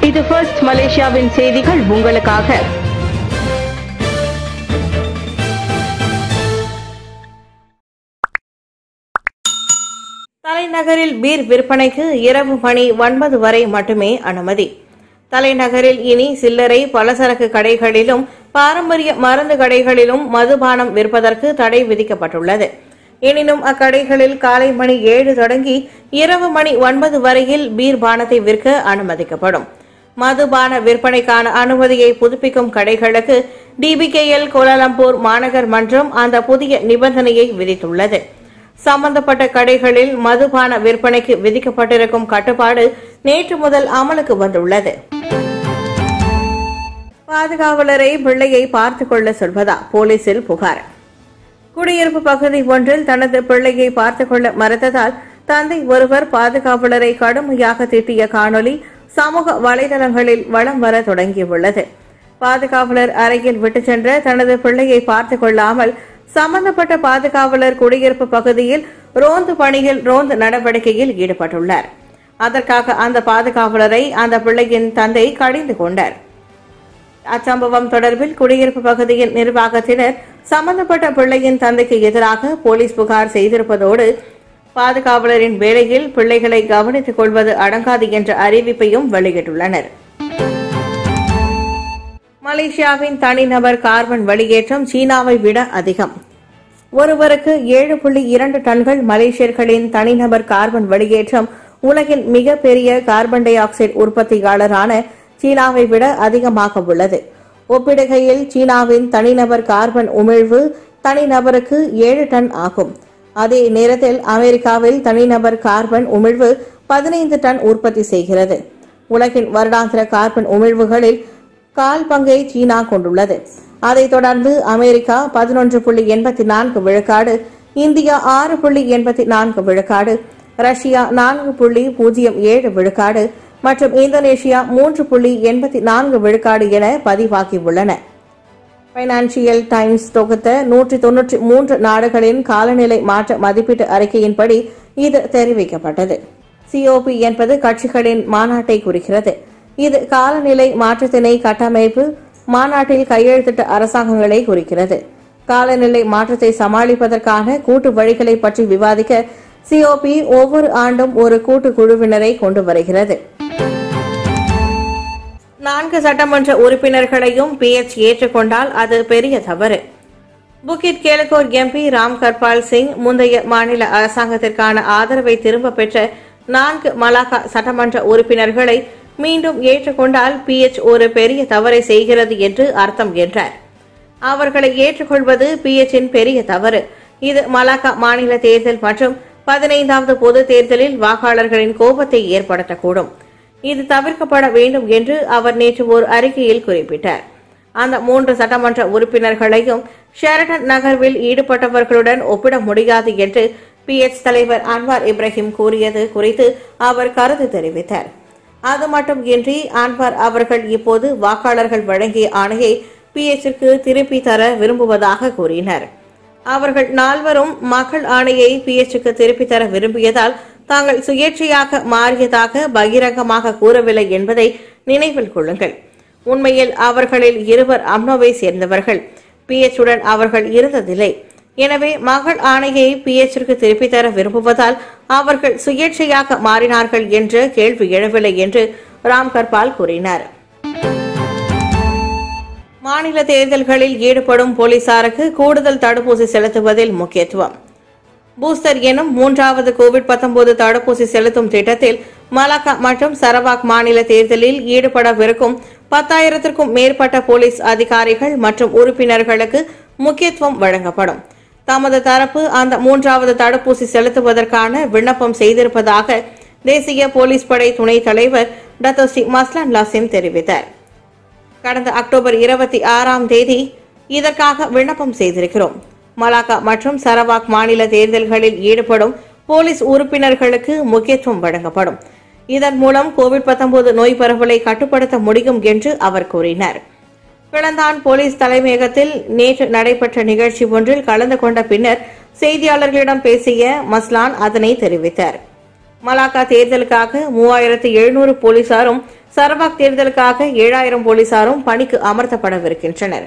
இது ஃபர்ஸ்ட் மலேசியாவின் செய்திகள் உங்களுக்காக தலைநகரில் பீர் விற்பனைக்கு இரவு மணி ஒன்பது வரை மட்டுமே அனுமதி தலைநகரில் இனி சில்லறை பலசரக்கு கடைகளிலும் பாரம்பரிய மருந்து கடைகளிலும் மதுபானம் விற்பதற்கு தடை விதிக்கப்பட்டுள்ளது எனினும் அக்கடைகளில் காலை மணி ஏழு தொடங்கி இரவு மணி ஒன்பது வரையில் பீர் பானத்தை விற்க அனுமதிக்கப்படும் மதுபான விற்பனைக்கான அனுமதியை புதுப்பிக்கும் கடைகளுக்கு டிபிகேஎல் கோலாலம்பூர் மாநகர் மன்றம் அந்த புதிய நிபந்தனையை விதித்துள்ளது சம்பந்தப்பட்ட கடைகளில் மதுபான விற்பனைக்கு விதிக்கப்பட்டிருக்கும் கட்டுப்பாடு நேற்று முதல் அமலுக்கு வந்துள்ளது பாதுகாவலரை பிள்ளையை பார்த்துக் கொள்ள சொல்வதா போலீசில் புகார் குடியிருப்பு பகுதி ஒன்றில் தனது பிள்ளையை பார்த்துக் கொள்ள மறுத்ததால் தந்தை ஒருவர் பாதுகாவலரை கடுமையாக திட்டிய காணொலி சமூக வலைதளங்களில் வலம் வர தொடங்கியுள்ளது பாதுகாவலர் அறையில் விட்டுச் சென்ற தனது பிள்ளையை பார்த்துக் கொள்ளாமல் சம்பந்தப்பட்ட பாதுகாவலர் குடியிருப்பு பகுதியில் ரோந்து பணியில் ரோந்து நடவடிக்கையில் ஈடுபட்டுள்ளார் அதற்காக அந்த பாதுகாவலரை அந்த பிள்ளையின் தந்தை கடிந்து கொண்டார் அச்சம்பவம் தொடர்பில் குடியிருப்பு பகுதியின் நிர்வாகத்தினர் சம்பந்தப்பட்ட பிள்ளையின் தந்தைக்கு எதிராக போலீஸ் புகார் செய்திருப்பதோடு பாதுகாவலரின் வேலையில் பிள்ளைகளை கவனித்துக் கொள்வது அடங்காது என்ற அறிவிப்பையும் வெளியிட்டுள்ளனர் மலேசியாவின் தனிநபர் கார்பன் வெளியேற்றம் சீனாவை விட அதிகம் ஒருவருக்கு ஏழு புள்ளி இரண்டு டன்கள் மலேசியர்களின் தனிநபர் கார்பன் வெளியேற்றம் உலகின் மிகப்பெரிய கார்பன் டை ஆக்சைடு உற்பத்தியாளரான சீனாவை விட அதிகமாக உள்ளது ஒப்பிடுகையில் சீனாவின் தனிநபர் கார்பன் உமிழ்வு தனிநபருக்கு ஏழு டன் ஆகும் அதே நேரத்தில் அமெரிக்காவில் தனிநபர் கார்பன் உமிழ்வு பதினைந்து டன் உற்பத்தி செய்கிறது உலகின் வருடாந்திர கார்பன் உமிழ்வுகளில் கால் பங்கை சீனா கொண்டுள்ளது அதைத் தொடர்ந்து அமெரிக்கா பதினொன்று புள்ளி எண்பத்தி நான்கு விழுக்காடு இந்தியா ஆறு புள்ளி எண்பத்தி நான்கு விழுக்காடு ரஷ்யா நான்கு புள்ளி பூஜ்ஜியம் ஏழு விழுக்காடு மற்றும் இந்தோனேஷியா மூன்று புள்ளி எண்பத்தி நான்கு விழுக்காடு என பதிவாகியுள்ளன பைனான்சியல் டைம்ஸ் தொகுத்த நூற்றி தொன்னூற்றி மூன்று நாடுகளின் காலநிலை மாற்ற மதிப்பீட்டு அறிக்கையின்படி இது தெரிவிக்கப்பட்டது சிஓபி என்பது கட்சிகளின் மாநாட்டை குறிக்கிறது இது காலநிலை மாற்றத்தினை கட்டமைப்பு மாநாட்டில் கையெழுத்திட்ட அரசாங்கங்களை குறிக்கிறது காலநிலை மாற்றத்தை சமாளிப்பதற்கான கூட்டு வழிகளை பற்றி விவாதிக்க சிஓபி ஒவ்வொரு ஆண்டும் ஒரு கூட்டு குழுவினரை கொண்டு வருகிறது நான்கு சட்டமன்ற உறுப்பினர்களையும் பிஎச் ஏற்றுக்கொண்டால் அது பெரிய தவறு Bukit Gelugor MP Ram Karpal Singh முந்தைய மாநில அரசாங்கத்திற்கான ஆதரவை திரும்ப பெற்ற நான்கு மலாக்கா சட்டமன்ற உறுப்பினர்களை மீண்டும் ஏற்றுக்கொண்டால் பிஎச் ஒரு பெரிய தவறை செய்கிறது என்று அர்த்தம் என்றார் அவர்களை ஏற்றுக்கொள்வது பிஎச்சின் பெரிய தவறு இது மலாக்கா மாநில தேர்தல் மற்றும் பதினைந்தாவது பொது தேர்தலில் வாக்காளர்களின் கோபத்தை ஏற்படுத்தக்கூடும் இது தவிர்க்கப்பட வேண்டும் என்று அவர் நேற்று ஒரு அறிக்கையில் குறிப்பிட்டார் அந்த மூன்று சட்டமன்ற உறுப்பினர்களையும் ஷெரடன் நகர்வில் ஈடுபட்டவர்களுடன் ஒப்பிட முடியாது என்று பிஎச் தலைவர் அன்வார் இப்ராஹிம் கூறியது குறித்து அவர் கருத்து தெரிவித்தார் அது மட்டுமின்றி அன்வார் அவர்கள் இப்போது வாக்காளர்கள் வழங்கிய ஆணையை பிஎச்சிற்கு திருப்பி தர விரும்புவதாக கூறினர் அவர்கள் நால்வரும் மக்கள் ஆணையை பிஎச்சுக்கு திருப்பி தர விரும்பியதால் தாங்கள் சுயேட்சையாக மாறியதாக பகிரங்கமாக கூறவில்லை என்பதை நினைவில் கொள்ளுங்கள் உண்மையில் அவர்களில் இருவர் அம்னோவை சேர்ந்தவர்கள் பிஎச்சுடன் அவர்கள் இருந்ததில்லை எனவே மகள் ஆணையை பிஎச்சிற்கு திருப்பி தர விரும்புவதால் அவர்கள் சுயேட்சையாக மாறினார்கள் என்ற கேள்வி எழவில்லை என்று ராம் கர்பால் கூறினார் மாநில தேர்தல்களில் ஈடுபடும் போலீசாருக்கு கூடுதல் தடுப்பூசி செலுத்துவதில் முக்கியத்துவம் பூஸ்டர் எனும் மூன்றாவது கோவிட் 19 தடுப்பூசி செலுத்தும் திட்டத்தில் மலாக்கா மற்றும் சரவாக் மாநில தேர்தலில் ஈடுபடவிருக்கும் பத்தாயிரத்திற்கும் மேற்பட்ட போலீஸ் அதிகாரிகள் மற்றும் உறுப்பினர்களுக்கு முக்கியத்துவம் வழங்கப்படும் தமது தரப்பு அந்த மூன்றாவது தடுப்பூசி செலுத்துவதற்கான விண்ணப்பம் செய்திருப்பதாக தேசிய போலீஸ் படை துணைத் தலைவர் டத்தோஸ்ரீ மஸ்லான் லாசிம் தெரிவித்தார் கடந்த அக்டோபர் இருபத்தி ஆறாம் தேதி இதற்காக விண்ணப்பம் செய்திருக்கிறோம் மலாக்கா மற்றும் சரவாக் மாநில தேர்தல்களில் ஈடுபடும் போலீஸ் உறுப்பினர்களுக்கு முக்கியத்துவம் வழங்கப்படும் இதன் மூலம் கோவிட் 19 நோய் பரவலை கட்டுப்படுத்த முடியும் என்று அவர் கூறினார் பிளந்தான் போலீஸ் தலைமையகத்தில் நேற்று நடைபெற்ற நிகழ்ச்சி ஒன்றில் கலந்து கொண்ட பின்னர் செய்தியாளர்களிடம் பேசிய மஸ்லான் அதனை தெரிவித்தார் மலாக்கா தேர்தலுக்காக மூவாயிரத்து எழுநூறு போலீசாரும் சரவாக் தேர்தலுக்காக ஏழாயிரம் போலீசாரும் பணிக்கு அமர்த்தப்படவிருக்கின்றனர்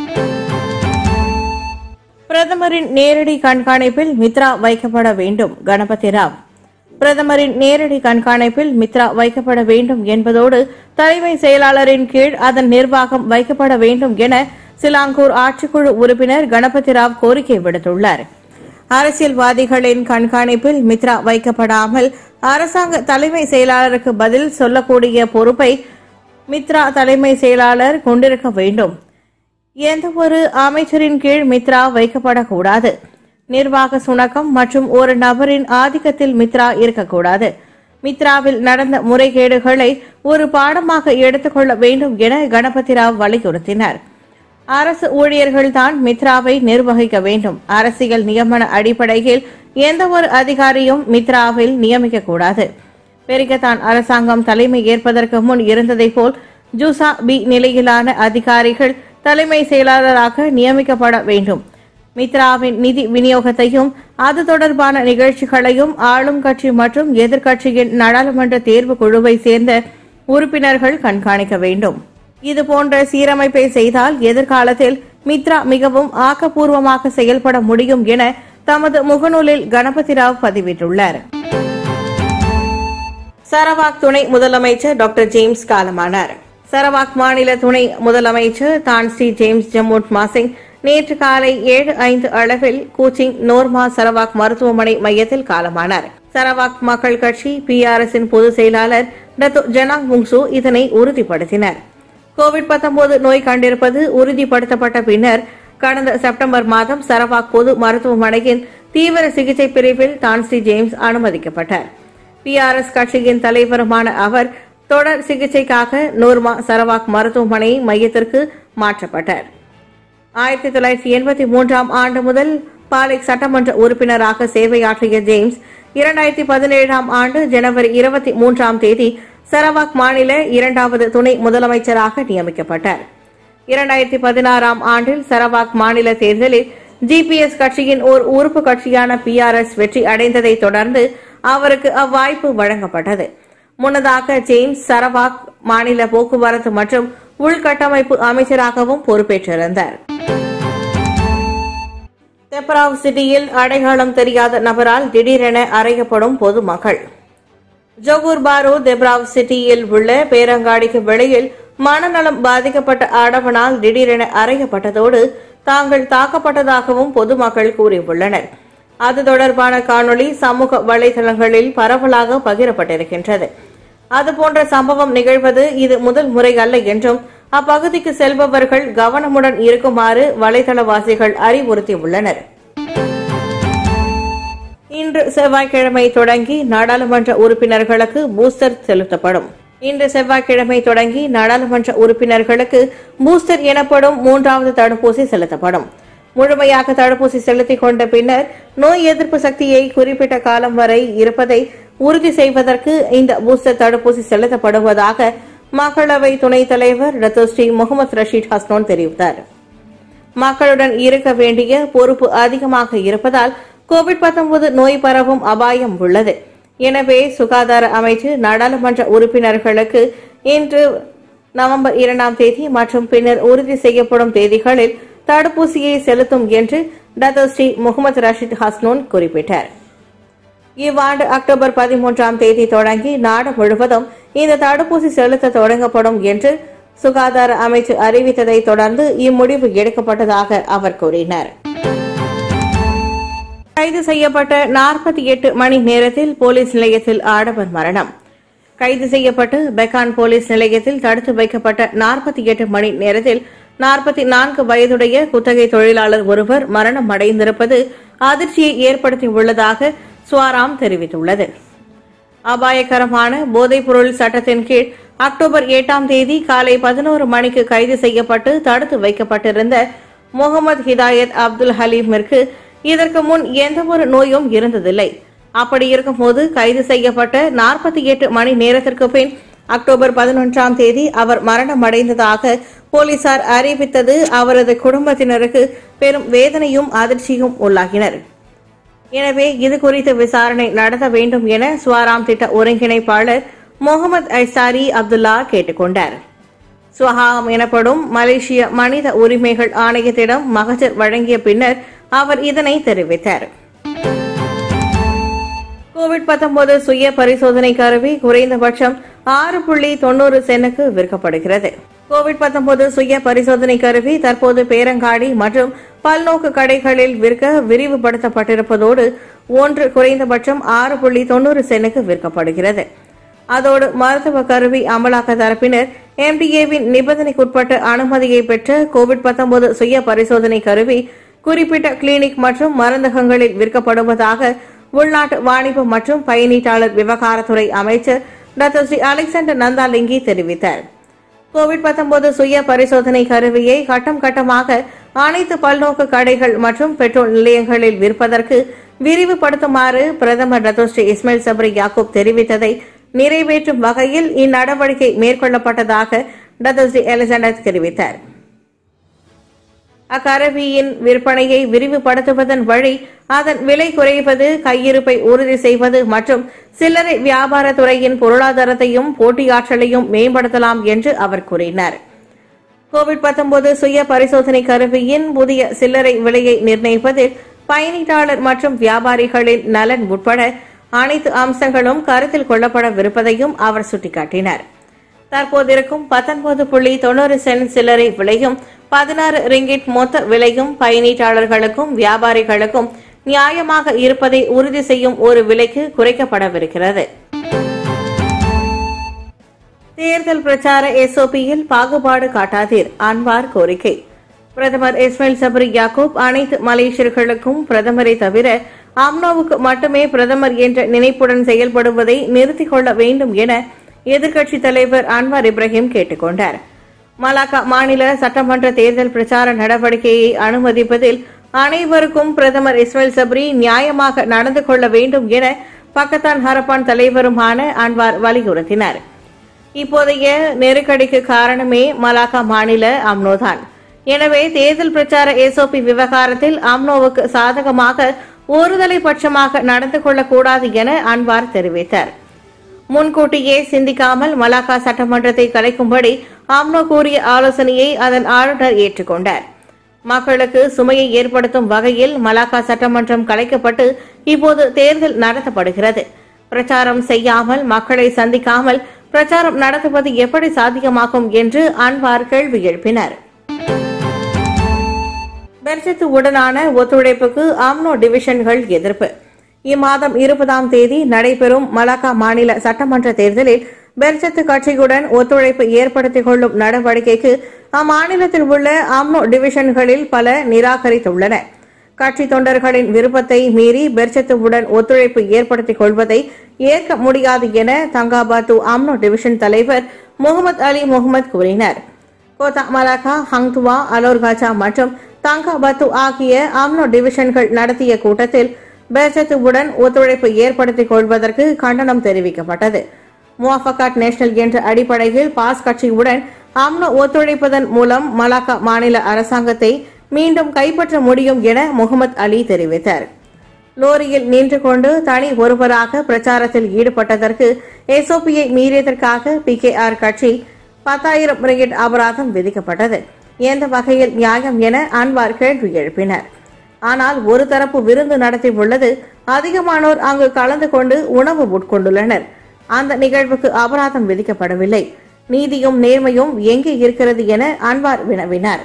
பிரதமரின் நேரடி கண்காணிப்பில் மித்ரா வைக்கப்பட வேண்டும் கணபதி ராவ் பிரதமரின் நேரடி கண்காணிப்பில் மித்ரா வைக்கப்பட வேண்டும் என்பதோடு தலைமை செயலாளரின் கீழ் அதன் நிர்வாகம் வைக்கப்பட வேண்டும் என சிலாங்கூர் ஆட்சிக்குழு உறுப்பினர் கணபதி ராவ் கோரிக்கை விடுத்துள்ளார் அரசியல்வாதிகளின் கண்காணிப்பில் மித்ரா வைக்கப்படாமல் அரசாங்க தலைமை செயலாளருக்கு பதில் சொல்லக்கூடிய பொறுப்பை மித்ரா தலைமை செயலாளர் கொண்டிருக்க வேண்டும் எந்த ஒரு அமைச்சரின் கீழ் மித்ரா வைக்கப்படக்கூடாது நிர்வாக சுணக்கம் மற்றும் ஒரு நபரின் ஆதிக்கத்தில் மித்ரா இருக்கக்கூடாது மித்ராவில் நடந்த முறைகேடுகளை ஒரு பாடமாக எடுத்துக்கொள்ள வேண்டும் என கணபதி ராவ் வலியுறுத்தினார் அரசு ஊழியர்கள் தான் மித்ராவை நிர்வகிக்க வேண்டும் அரசியல் நியமன அடிப்படையில் எந்த ஒரு அதிகாரியும் மித்ராவில் நியமிக்க கூடாது பெரிகத்தான் அரசாங்கம் தலைமை ஏற்பதற்கு முன் இருந்ததைப் போல் ஜூசா பி நிலையிலான அதிகாரிகள் தலைமை செயலாளராக நியமிக்கப்பட வேண்டும் மித்ராவின் நிதி விநியோகத்தையும் அது தொடர்பான நிகழ்ச்சிகளையும் ஆளும் கட்சி மற்றும் எதிர்க்கட்சியின் நாடாளுமன்ற தேர்வு குழுவை சேர்ந்த உறுப்பினர்கள் கண்காணிக்க வேண்டும் இது போன்ற சீரமைப்பை செய்தால் எதிர்காலத்தில் மித்ரா மிகவும் ஆக்கப்பூர்வமாக செயல்பட முடியும் என தமது முகநூலில் கணபதி ராவ் பதிவிட்டுள்ளார் சரவாக் துணை முதலமைச்சர் டாக்டர் ஜேம்ஸ் காலமானார் சரவாக் மாநில துணை முதலமைச்சர் தான்ஸ்ரீ ஜேம்ஸ் ஜம்மூட் மாசிங் நேற்று காலை ஏழு ஐந்து அளவில் கூச்சிங் நோர்மா சரவாக் மருத்துவமனை மையத்தில் காலமானார் சரவாக் மக்கள் கட்சி பிஆர்எஸின் பொதுச் செயலாளர் டத்து ஜனாங் முங்சு இதனை உறுதிப்படுத்தினர் கோவிட் 19 நோய் கண்டிருப்பது உறுதிப்படுத்தப்பட்ட பின்னர் கடந்த செப்டம்பர் மாதம் சரவாக் பொது மருத்துவமனையின் தீவிர சிகிச்சை பிரிவில் தான்ஸ்ரீ ஜேம்ஸ் அனுமதிக்கப்பட்டார் பிஆர்எஸ் கட்சியின் தலைவருமான அவர் தொடர் சிகிச்சைக்காக நூர்மா சரவாக் மருத்துவமனை மையத்திற்கு மாற்றப்பட்டார் ஆயிரத்தி தொள்ளாயிரத்தி எண்பத்தி மூன்றாம் ஆண்டு முதல் பாலிக் சட்டமன்ற உறுப்பினராக சேவையாற்றிய ஜேம்ஸ் இரண்டாயிரத்தி பதினேழாம் ஆண்டு ஜனவரி இருபத்தி மூன்றாம் தேதி சரவாக் மாநில இரண்டாவது துணை முதலமைச்சராக நியமிக்கப்பட்டார் இரண்டாயிரத்தி பதினாறாம் ஆண்டில் சரவாக் மாநில தேர்தலில் ஜிபிஎஸ் கட்சியின் ஓர் உறுப்பு கட்சியான பிஆர்எஸ் வெற்றி அடைந்ததை தொடர்ந்து அவருக்கு அவ்வாய்ப்பு வழங்கப்பட்டது முன்னதாக ஜேம்ஸ் சரவாக் மாநில போக்குவரத்து மற்றும் உள்கட்டமைப்பு அமைச்சராகவும் பொறுப்பேற்றிருந்தார் தெப்பராவ் சிட்டியில் அடையாளம் தெரியாத நபரால் திடீரென அறையப்படும் பொதுமக்கள் ஜோகூர் பாரு தெப்ராவ் சிட்டியில் உள்ள பேரங்காடிக்கு வெளியில் மனநலம் பாதிக்கப்பட்ட ஆடவனால் திடீரென அறையப்பட்டதோடு தாங்கள் தாக்கப்பட்டதாகவும் பொதுமக்கள் கூறியுள்ளனர் அது தொடர்பான காணொளி சமூக வலைதளங்களில் பரவலாக பகிரப்பட்டிருக்கின்றது அதுபோன்ற சம்பவம் நிகழ்வது இது முதல் முறை அல்ல என்றும் அப்பகுதிக்கு செல்பவர்கள் கவனமுடன் இருக்குமாறு வலைதளவாசிகள் அறிவுறுத்தியுள்ளனர் இன்று செவ்வாய்க்கிழமை தொடங்கி நாடாளுமன்ற உறுப்பினர்களுக்கு பூஸ்டர் செலுத்தப்படும் இன்று செவ்வாய்க்கிழமை தொடங்கி நாடாளுமன்ற உறுப்பினர்களுக்கு பூஸ்டர் எனப்படும் மூன்றாவது தடுப்பூசி செலுத்தப்படும் முழுமையாக தடுப்பூசி செலுத்திக் கொண்ட பின்னர் நோய் எதிர்ப்பு சக்தியை குறிப்பிட்ட காலம் வரை இருப்பதை உறுதி செய்வதற்கு இந்த பூஸ்டர் தடுப்பூசி செலுத்தப்படுவதாக மக்களவை துணைத் தலைவர் ரத்தோஸ்ரீ முகமது ரஷீத் ஹஸ்னோன் தெரிவித்தார் மக்களுடன் இருக்க வேண்டிய பொறுப்பு அதிகமாக இருப்பதால் கோவிட் 19 நோய் பரவும் அபாயம் உள்ளது எனவே சுகாதார அமைச்சு நாடாளுமன்ற உறுப்பினர்களுக்கு இன்று நவம்பர் இரண்டாம் தேதி மற்றும் பின்னர் உறுதி செய்யப்படும் தேதிகளில் தடுப்பூசியை செலுத்தும் என்று டத்தோஸ்ரீ முகமது ரஷீத் ஹஸ்னோன் குறிப்பிட்டார் இவ்வாண்டு அக்டோபர் பதிமூன்றாம் தேதி தொடங்கி நாடு முழுவதும் இந்த தடுப்பூசி செலுத்த தொடங்கப்படும் என்று சுகாதார அமைச்சு அறிவித்ததை தொடர்ந்து இம்முடிவு எடுக்கப்பட்டதாக அவர் கூறினார் கைது செய்யப்பட்ட நாற்பத்தி எட்டு மணி நேரத்தில் போலீஸ் நிலையத்தில் ஆடவர் மரணம் கைது செய்யப்பட்டு பெக்கான் போலீஸ் நிலையத்தில் தடுத்து வைக்கப்பட்ட நாற்பத்தி எட்டு மணி நேரத்தில் நாற்பத்தி நான்கு வயதுடைய குத்தகை தொழிலாளர் ஒருவர் மரணம் அடைந்திருப்பது அதிர்ச்சியை ஏற்படுத்தியுள்ளதாக ஸ்வாராம் தெரிவித்துள்ளது அபாயகரமான போதைப்பொருள் சட்டத்தின் கீழ் அக்டோபர் எட்டாம் தேதி காலை பதினோரு மணிக்கு கைது செய்யப்பட்டு தடுத்து வைக்கப்பட்டிருந்த முகமது ஹிதாயத் அப்துல் ஹலீமிற்கு இதற்கு முன் எந்தவொரு நோயும் இருந்ததில்லை அப்படி இருக்கும்போது கைது செய்யப்பட்ட நாற்பத்தி எட்டு மணி நேரத்திற்கு பின் அக்டோபர் பதினொன்றாம் தேதி அவர் மரணமடைந்ததாக போலீசார் அறிவித்தது அவரது குடும்பத்தினருக்கு பெரும் வேதனையும் அதிர்ச்சியும் உள்ளாகினர் எனவே இது குறித்து விசாரணை நடத்த வேண்டும் என ஸ்வராம் திட்ட ஒருங்கிணைப்பாளர் முகமது ஐசாரி அப்துல்லா கேட்டுக்கொண்டார் சுவஹாம் எனப்படும் மலேசிய மனித உரிமைகள் ஆணையத்திடம் மகஜர் வழங்கிய பின்னர் அவர் இதனை தெரிவித்தார் கோவிட் 19 சுய பரிசோதனை கருவி குறைந்தபட்சம் ஆறு புள்ளி தொண்ணூறு சென்னுக்கு விற்கப்படுகிறது கோவிட் 19 சுய பரிசோதனை கருவி தற்போது பேரங்காடி மற்றும் பல்நோக்கு கடைகளில் விற்க விரிவுபடுத்தப்பட்டிருப்பதோடு ஒன்று குறைந்தபட்சம் ஆறு புள்ளி தொண்ணூறு சென்னுக்கு விற்கப்படுகிறது அதோடு மருத்துவ கருவி அமலாக்க தரப்பினர் எம்டிஏவின் நிபந்தனைக்குட்பட்ட அனுமதியை பெற்ற கோவிட் 19 சுய பரிசோதனை கருவி குறிப்பிட்ட கிளினிக் மற்றும் மருந்தகங்களில் விற்கப்படுவதாக உள்நாட்டு வாணிபம் மற்றும் பயனீட்டாளர் விவகாரத்துறை அமைச்சர் டாக்டர் ஸ்ரீ அலெக்சாண்டர் நந்தாலிங்கி தெரிவித்தார் கோவிட் 19 சுய பரிசோதனை கருவியை கட்டம் கட்டமாக அனைத்து பல்நோக்கு கடைகள் மற்றும் பெட்ரோல் நிலையங்களில் விற்பதற்கு விரிவுபடுத்துமாறு பிரதமர் டத்தோஸ்ரீ இஸ்மாயில் சப்ரி யாக்கூப் தெரிவித்ததை நிறைவேற்றும் வகையில் இந்நடவடிக்கை மேற்கொள்ளப்பட்டதாக டத்தோஸ்ரீ அலெக்சாண்டர் தெரிவித்தார் அக்கருவியின் விற்பனையை விரிவுபடுத்துவதன் வழி அதன் விலை குறைவது கையிருப்பை உறுதி செய்வது மற்றும் சில்லறை வியாபாரத்துறையின் பொருளாதாரத்தையும் போட்டியாற்றலையும் மேம்படுத்தலாம் என்று அவர் கூறினார் கோவிட் 19 சுய பரிசோதனை கருவியின் புதிய சில்லறை விலையை நிர்ணயிப்பதில் பயனீட்டாளர் மற்றும் வியாபாரிகளின் நலன் உட்பட அனைத்து அம்சங்களும் கருத்தில் கொள்ளப்படவிருப்பதையும் அவர் சுட்டிக்காட்டினார் தற்போதிருக்கும் பத்தொன்பது புள்ளி தொண்ணூறு சென்ட் சில்லறை விலையும் பதினாறு ரிங்கிட் மொத்த விலையும் பயனீட்டாளர்களுக்கும் வியாபாரிகளுக்கும் நியாயமாக இருப்பதை உறுதி செய்யும் ஒரு விலைக்கு குறைக்கப்படவிருக்கிறது தேர்தல் பிரச்சார எஸ்ஓபியில் பாகுபாடு காட்டாதீர் அன்வார் கோரிக்கை பிரதமர் இஸ்மாயில் சபரி யாக்கூப் அனைத்து மலேசியர்களுக்கும் பிரதமரை தவிர அம்னோவுக்கு மட்டுமே பிரதமர் என்ற நினைப்புடன் செயல்படுவதை நிறுத்திக் கொள்ள வேண்டும் என எதிர்க்கட்சித் தலைவர் அன்வார் இப்ராஹிம் கேட்டுக்கொண்டார் மலாக்கா மாநில சட்டமன்ற தேர்தல் பிரச்சார நடவடிக்கையை அனுமதிப்பதில் அனைவருக்கும் பிரதமர் இஸ்மாயில் சப்ரி நியாயமாக நடந்து கொள்ள வேண்டும் என பக்கத்தான் ஹரப்பான் தலைவருமான அன்வார் வலியுறுத்தினார் இப்போதைய நெருக்கடிக்கு காரணமே மலாக்கா மாநில அம்னோதான் எனவே தேர்தல் பிரச்சார எஸ்ஓபி விவகாரத்தில் அம்னோவுக்கு சாதகமாக ஒருதலை பட்சமாக நடந்து கொள்ளக்கூடாது என அன்வார் தெரிவித்தார் முன்கூட்டியே சிந்திக்காமல் மலாக்கா சட்டமன்றத்தை கலைக்கும்படி அம்னோ கூறிய ஆலோசனையை அதன் ஆளுநர் ஏற்றுக்கொண்டார் மக்களுக்கு சுமையை ஏற்படுத்தும் வகையில் மலாக்கா சட்டமன்றம் கலைக்கப்பட்டு இப்போது தேர்தல் நடத்தப்படுகிறது பிரச்சாரம் செய்யாமல் மக்களை சந்திக்காமல் பிரச்சாரம் நடத்துவது எப்படி சாத்தியமாகும் என்று அன்வார் கேள்வி எழுப்பினர் பெர்ஜத்து உடனான ஒத்துழைப்புக்கு அம்னோ டிவிஷன்கள் எதிர்ப்பு இம்மாதம் இருபதாம் தேதி நடைபெறும் மலாக்கா மாநில சட்டமன்ற தேர்தலில் பெர்ஜத்து கட்சியுடன் ஒத்துழைப்பு ஏற்படுத்திக் கொள்ளும் நடவடிக்கைக்கு அம்மாநிலத்தில் உள்ள அம்னோ டிவிஷன்களில் பல நிராகரித்துள்ளன கட்சி தொண்டர்களின் விருப்பத்தை மீறி பெர்ஜத்துவுடன் ஒத்துழைப்பு ஏற்படுத்திக் கொள்வதை ஏற்க முடியாது என தங்காபாத்து அம்னோ டிவிஷன் தலைவர் முகமது அலி முகமது கூறினார் கோத்தா மலாக்கா ஹங்துவா அலோர்காச்சா மற்றும் தங்காபத்து ஆகிய அம்னோ டிவிஷன்கள் நடத்திய கூட்டத்தில் பெர்ஜத்துவுடன் ஒத்துழைப்பு ஏற்படுத்திக் கொள்வதற்கு கண்டனம் தெரிவிக்கப்பட்டது முவாஃபகாட் நேஷனல் என்ற அடிப்படையில் பாஸ் கட்சியுடன் அம்னோ ஒத்துழைப்பதன் மூலம் மலாக்கா மாநில அரசாங்கத்தை மீண்டும் கைப்பற்ற முடியும் என முகமது அலி தெரிவித்தார் லோரியில் நின்று கொண்டு தனி ஒருவராக பிரச்சாரத்தில் ஈடுபட்டதற்கு எஸ்ஓபியை மீறியதற்காக பி கட்சி பத்தாயிரம் ரிங்கிட் அபராதம் விதிக்கப்பட்டது எந்த வகையில் நியாயம் என அன்வார் கேள்வி எழுப்பினர் ஆனால் ஒரு தரப்பு விருந்து நடத்தி உள்ளது அதிகமானோர் அங்கு கலந்து கொண்டு உணவு உட்கொண்டுள்ளனர் அந்த நிகழ்வுக்கு அபராதம் விதிக்கப்படவில்லை நீதியும் நேர்மையும் எங்கே இருக்கிறது என அன்வார் வினவினார்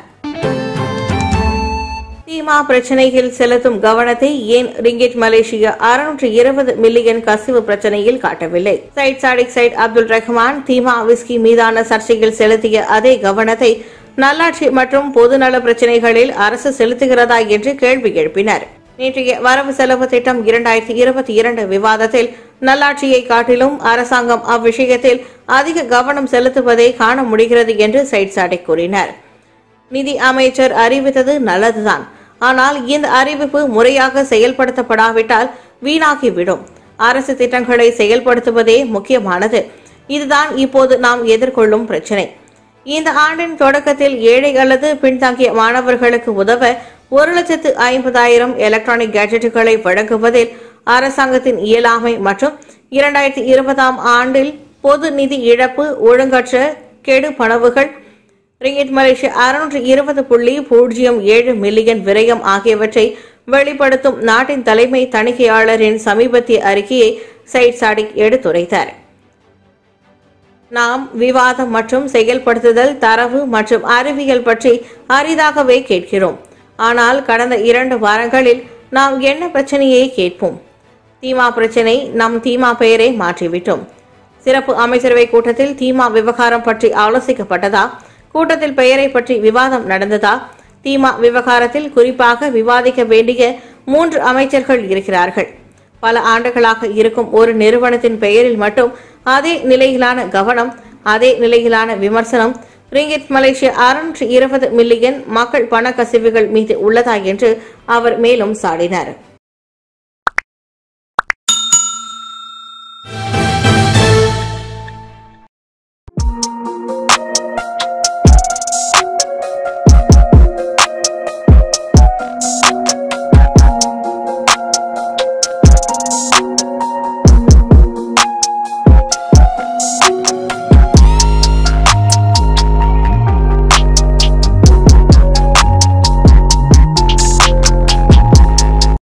சீமா பிரச்சனையில் செலுத்தும் கவனத்தை ஏன் ரிங்கிட் மலேசியா அறுநூற்று இருபது மில்லியன் கசிவு பிரச்சனையில் காட்டவில்லை Syed Saddiq Syed Abdul Rahman தீமா விஸ்கி மீதான சர்ச்சையில் செலுத்திய அதே கவனத்தை நல்லாட்சி மற்றும் பொதுநல பிரச்சனைகளில் அரசு செலுத்துகிறதா என்று கேள்வி எழுப்பினர் நேற்றைய வரவு செலவு திட்டம் இரண்டாயிரத்தி இருபத்தி இரண்டு விவாதத்தில் நல்லாட்சியை காட்டிலும் அரசாங்கம் அவ்விஷயத்தில் அதிக கவனம் செலுத்துவதை காண முடிகிறது என்று சைட் சாடிக் கூறினார் நிதி அமைச்சர் அறிவித்தது நல்லதுதான் ஆனால் இந்த அறிவிப்பு முறையாக செயல்படுத்தப்படாவிட்டால் வீணாகிவிடும் அரசு திட்டங்களை செயல்படுத்துவதே முக்கியமானது இதுதான் இப்போது நாம் எதிர்கொள்ளும் பிரச்சினை இந்த ஆண்டின் தொடக்கத்தில் ஏழை அல்லது பின்தங்கிய மாணவர்களுக்கு உதவ ஒரு லட்சத்து ஐம்பதாயிரம் எலக்ட்ரானிக் கேஜெட்டுகளை வழங்குவதில் அரசாங்கத்தின் இயலாமை மற்றும் இரண்டாயிரத்தி இருபதாம் ஆண்டில் பொது நிதி இழப்பு ஒழுங்கற்ற கெடு பணவுகள் ரிங்கிட் மலேசியா அறுநூற்று இருபது புள்ளி பூஜ்ஜியம் ஏழு மில்லியன் விரயம் ஆகியவற்றை வெளிப்படுத்தும் நாட்டின் தலைமை தணிக்கையாளரின் சமீபத்திய அறிக்கையை சைட் சாடிக் எடுத்துரைத்தார் நாம் விவாதம் மற்றும் செயல்படுத்துதல் தரவு மற்றும் அறிவியல் பற்றி அரிதாகவே கேட்கிறோம் ஆனால் கடந்த இரண்டு வாரங்களில் நாம் என்ன பிரச்சனையை கேட்போம் தீமா பிரச்சனை நம் தீமா பெயரை மாற்றிவிட்டோம் சிறப்பு அமைச்சரவை கூட்டத்தில் தீமா விவகாரம் பற்றி ஆலோசிக்கப்பட்டதா கூட்டத்தில் பெயரை பற்றி விவாதம் நடந்ததா தீமா விவகாரத்தில் குறிப்பாக விவாதிக்க வேண்டிய மூன்று அமைச்சர்கள் இருக்கிறார்கள் பல ஆண்டுகளாக இருக்கும் ஒரு நிறுவனத்தின் பெயரில் மட்டும் அதே நிலையிலான கவனம் அதே நிலையிலான விமர்சனம் ரிங்கிட் மலேசியா அறுநூற்று இருபது மில்லியன் மக்கள் பண கசிவுகள் மீது உள்ளதா என்று அவர் மேலும் சாடினார்